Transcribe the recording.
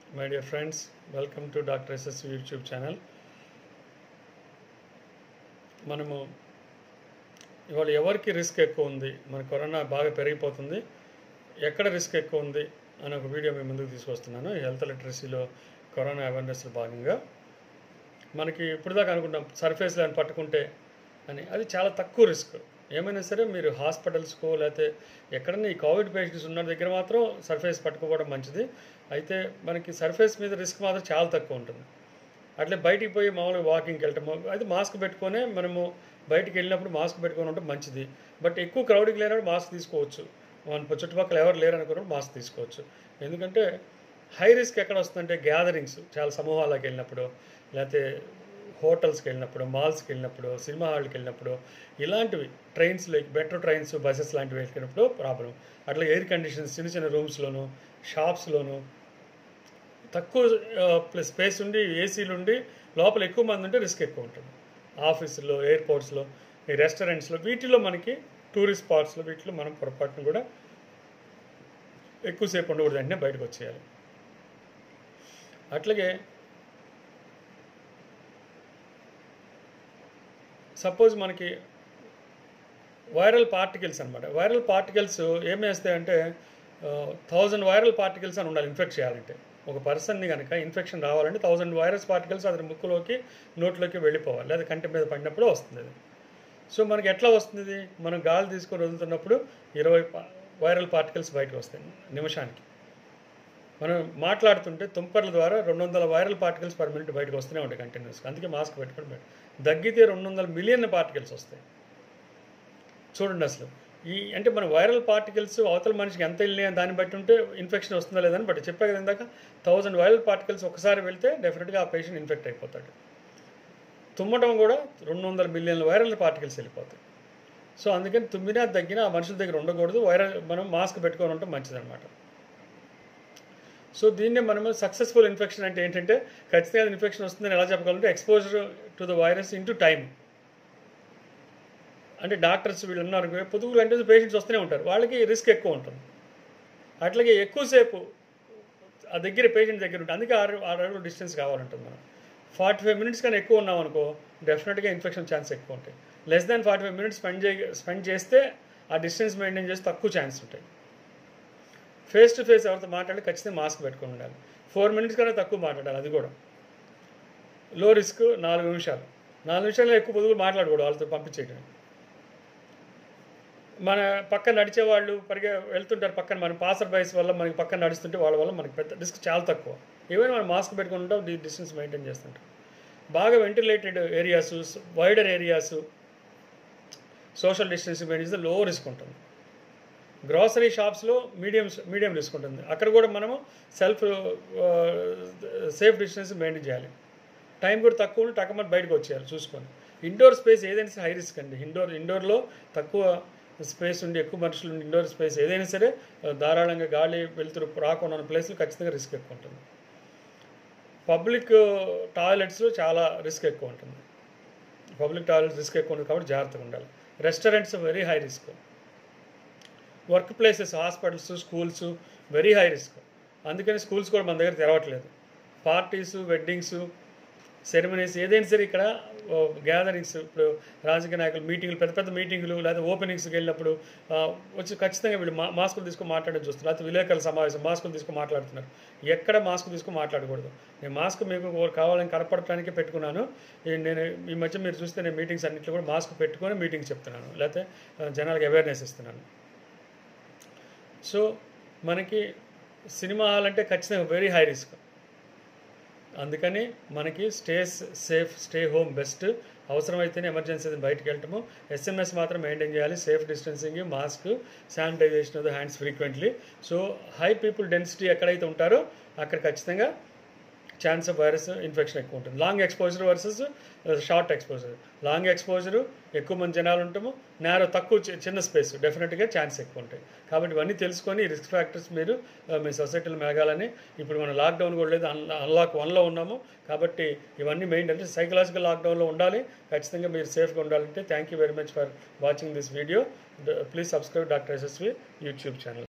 my dear friends welcome to doctor SS YouTube channel మనము ఇవాళ ఎవరికి రిస్క్ ఎక్కువ ఉంది మన కరోనా బాగా పెరిగిపోతుంది ఎక్కడ రిస్క్ ఎక్కువ ఉంది అని ఒక వీడియో మీ ముందుకు తీసుకొస్తున్నాను ఈ హెల్త్ లిటరసీలో కరోనా అవేర్నెస్లో భాగంగా మనకి ఇప్పుడు దాకా అనుకుంటాం సర్ఫేస్ లైన్ పట్టుకుంటే అని అది చాలా తక్కువ రిస్క్ ఏమైనా సరే మీరు హాస్పిటల్స్కో లేకపోతే ఎక్కడన్నా ఈ కోవిడ్ పేషెంట్స్ ఉన్న దగ్గర మాత్రం సర్ఫేస్ పట్టుకోవడం మంచిది అయితే మనకి సర్ఫేస్ మీద రిస్క్ మాత్రం చాలా తక్కువ ఉంటుంది అట్లే బయటికి పోయి మామూలుగా వాకింగ్కి వెళ్ళటము అది మాస్క్ పెట్టుకొనే మనము బయటికి వెళ్ళినప్పుడు మాస్క్ పెట్టుకొని ఉంటే మంచిది బట్ ఎక్కువ క్రౌడ్కి లేనప్పుడు మాస్క్ తీసుకోవచ్చు మన చుట్టుపక్కల ఎవరు లేరు అనుకున్నప్పుడు మాస్క్ తీసుకోవచ్చు ఎందుకంటే హై రిస్క్ ఎక్కడ వస్తుందంటే గ్యాదరింగ్స్ చాలా సమూహాలకు వెళ్ళినప్పుడు లేకపోతే హోటల్స్కి వెళ్ళినప్పుడు మాల్స్కి వెళ్ళినప్పుడు సినిమా హాల్కి వెళ్ళినప్పుడు ఇలాంటివి trains like metro trains buses లాంటివి వెళ్ళినప్పుడు ప్రాబ్లం అట్లా ఎయిర్ కండిషన్స్ చిన్న చిన్న రూమ్స్లోను షాప్స్లోను తక్కువ ప్లస్ స్పేస్ ఉండి ఏసీలు ఉండి లోపల ఎక్కువ మంది ఉంటే రిస్క్ ఎక్కువ ఉంటుంది ఆఫీసుల్లో ఎయిర్పోర్ట్స్లో ఈ రెస్టారెంట్స్లో వీటిలో మనకి టూరిస్ట్ స్పాట్స్లో వీటిలో మనం పొరపాటును కూడా ఎక్కువసేపు ఉండకూడదు వెంటనే బయటకు వచ్చేయాలి అట్లాగే సపోజ్ మనకి వైరల్ పార్టికల్స్ అనమాట వైరల్ పార్టికల్స్ ఏం వేస్తాయంటే థౌజండ్ వైరల్ పార్టికల్స్ అని ఉండాలి ఇన్ఫెక్ట్ చేయాలంటే ఒక పర్సన్ని కనుక ఇన్ఫెక్షన్ రావాలంటే థౌజండ్ వైరస్ పార్టికల్స్ అది ముక్కులోకి నోట్లోకి వెళ్ళిపోవాలి లేదా కంటి మీద పడినప్పుడు వస్తుంది అది సో మనకి ఎట్లా వస్తుంది ఇది మనం గాలి తీసుకొని వదులుతున్నప్పుడు ఇరవై వైరల్ పార్టికల్స్ బయటకు వస్తాయి నిమిషానికి మనం మాట్లాడుతుంటే తుంపర్ల ద్వారా రెండు వందల వైరల్ పార్టికల్స్ పర్ మినిట్ బయటకు వస్తూనే ఉంటాయి కంటిన్యూస్గా అందుకే మాస్క్ పెట్టుకొని బయట దగ్గితే రెండు వందల మిలియన్ పార్టికల్స్ వస్తాయి చూడండి అసలు ఈ అంటే మన వైరల్ పార్టికల్స్ అవతల మనిషికి ఎంత వెళ్ళినాయి దాన్ని బట్టి ఉంటే ఇన్ఫెక్షన్ వస్తుందా లేదని బట్టి చెప్పే కదా ఇందాక థౌజండ్ వైరల్ పార్టికల్స్ ఒకసారి వెళ్తే డెఫినెట్గా ఆ పేషెంట్ ఇన్ఫెక్ట్ అయిపోతాడు తుమ్మటం కూడా రెండు వందల మిలియన్ల వైరల్ పార్టికల్స్ వెళ్ళిపోతాయి సో అందుకని తుమ్మినా తగ్గినా ఆ మనుషుల దగ్గర ఉండకూడదు వైరల్ మనం మాస్క్ పెట్టుకొని ఉంటే మంచిదన్నమాట సో దీన్నే మనం సక్సెస్ఫుల్ ఇన్ఫెక్షన్ అంటే ఏంటంటే ఖచ్చితంగా ఇన్ఫెక్షన్ వస్తుందని ఎలా చెప్పగలంటే exposure to the virus into time అంటే డాక్టర్స్ వీళ్ళు ఉన్నారు పొదుగులు అంటే పేషెంట్స్ వస్తూనే ఉంటారు వాళ్ళకి రిస్క్ ఎక్కువ ఉంటుంది అట్లాగే ఎక్కువసేపు ఆ దగ్గర పేషెంట్ దగ్గర ఉంటుంది అందుకే ఆరు ఆరు అడుగులు డిస్టెన్స్ కావాలంటుంది మనం ఫార్టీ ఫైవ్ మినిట్స్ కన్నా ఎక్కువ ఉన్నాం అనుకో డెఫినెట్గా ఇన్ఫెక్షన్ ఛాన్స్ ఎక్కువ ఉంటాయి less than forty five minutes spend చే స్పెండ్ చేస్తే ఆ డిస్టెన్స్ మెయింటైన్ చేస్తే తక్కువ ఛాన్స్ ఉంటాయి ఫేస్ టు ఫేస్ ఎవరితో మాట్లాడి ఖచ్చితంగా మాస్క్ పెట్టుకొని ఉండాలి ఫోర్ మినిట్స్ కన్నా తక్కువ మాట్లాడాలి అది కూడా లో రిస్క్ నాలుగు నిమిషాలు నాలుగు నిమిషాలు ఎక్కువ పొదుగు మాట్లాడకూడదు వాళ్ళతో పంపించేయడం మన పక్కన నడిచే వాళ్ళు పరిగె వెళ్తుంటారు పక్కన మన పాసర్ బైస్ వల్ల మనకి పక్కన నడుస్తుంటే వాళ్ళ వల్ల మనకి పెద్ద రిస్క్ చాలా తక్కువ ఏమైనా మనం మాస్క్ పెట్టుకుని ఉంటాం డిస్టెన్స్ మెయింటైన్ చేస్తుంటాం బాగా ventilated areas wider areas social distance maintain చేస్తే లో రిస్క్ ఉంటుంది గ్రాసరీ షాప్స్లో మీడియం మీడియం రిస్క్ ఉంటుంది అక్కడ కూడా మనము సెల్ఫ్ సేఫ్ డిస్టెన్స్ మెయింటైన్ చేయాలి టైం కూడా తక్కువ ఉండి టక్కమని బయటకు వచ్చేయాలి చూసుకొని ఇండోర్ స్పేస్ ఏదైనా హై రిస్క్ అండి ఇండోర్ ఇండోర్లో తక్కువ స్పేస్ ఉండి ఎక్కువ మనుషులు ఉండి ఇండోర్ స్పేస్ ఏదైనా సరే ధారాళంగా గాలి వెలుతురు రాకుండా ఉన్న ప్లేస్లో ఖచ్చితంగా రిస్క్ ఎక్కువ ఉంటుంది పబ్లిక్ టాయిలెట్స్లో చాలా రిస్క్ ఎక్కువ ఉంటుంది పబ్లిక్ టాయిలెట్స్ రిస్క్ ఎక్కువ ఉంటుంది కాబట్టి జాగ్రత్తగా ఉండాలి restaurants very high risk work places hospitals schools very high risk అందుకని స్కూల్స్ కూడా మన దగ్గర తెరవట్లేదు పార్టీస్ వెడ్డింగ్స్ సెరమనీస్ ఏదైనా సరే ఇక్కడ గ్యాదరింగ్స్ ఇప్పుడు రాజకీయ నాయకులు మీటింగ్లు పెద్ద పెద్ద మీటింగ్లు లేదా ఓపెనింగ్స్కి వెళ్ళినప్పుడు వచ్చి ఖచ్చితంగా వీళ్ళు మా మాస్కులు తీసుకొని మాట్లాడడం చూస్తున్నారు లేకపోతే విలేకరుల సమావేశం మాస్కులు తీసుకొని మాట్లాడుతున్నారు ఎక్కడ మాస్క్ తీసుకొని మాట్లాడకూడదు నేను మాస్క్ మీకు కావాలని కనపడటానికి పెట్టుకున్నాను నేను ఈ మధ్య మీరు చూస్తే నేను మీటింగ్స్ అన్నింటిలో కూడా మాస్క్ పెట్టుకొని మీటింగ్ చెప్తున్నాను లేకపోతే జనాలకు అవేర్నెస్ ఇస్తున్నాను సో మనకి సినిమా హాల్ అంటే ఖచ్చితంగా వెరీ హై రిస్క్ అందుకని మనకి stay safe stay home best అవసరమైతేనే ఎమర్జెన్సీ బయటకు వెళ్ళటము ఎస్ఎంఎస్ మాత్రం మెయింటైన్ చేయాలి safe distancing mask sanitization of the hands frequently so high people density ఎక్కడైతే ఉంటారో అక్కడ ఖచ్చితంగా ఛాన్స్ ఆఫ్ వైరస్ ఇన్ఫెక్షన్ ఎక్కువ ఉంటుంది long exposure versus short exposure long exposure ఎక్కువ మంది జనాలు ఉంటాము నేరో తక్కువ చిన్న స్పేస్ డెఫినెట్గా ఛాన్స్ ఎక్కువ ఉంటాయి కాబట్టి ఇవన్నీ తెలుసుకొని రిస్క్ ఫ్యాక్టర్స్ మీరు మీ సొసైటీలో మెరగాలని ఇప్పుడు మనం లాక్డౌన్ కూడా లేదు అన్లాక్ వన్లో ఉన్నాము కాబట్టి ఇవన్నీ మెయిన్ అంటే సైకలాజికల్ లాక్డౌన్లో ఉండాలి ఖచ్చితంగా మీరు సేఫ్గా ఉండాలంటే thank you very much for watching this video please subscribe doctor SSV YouTube channel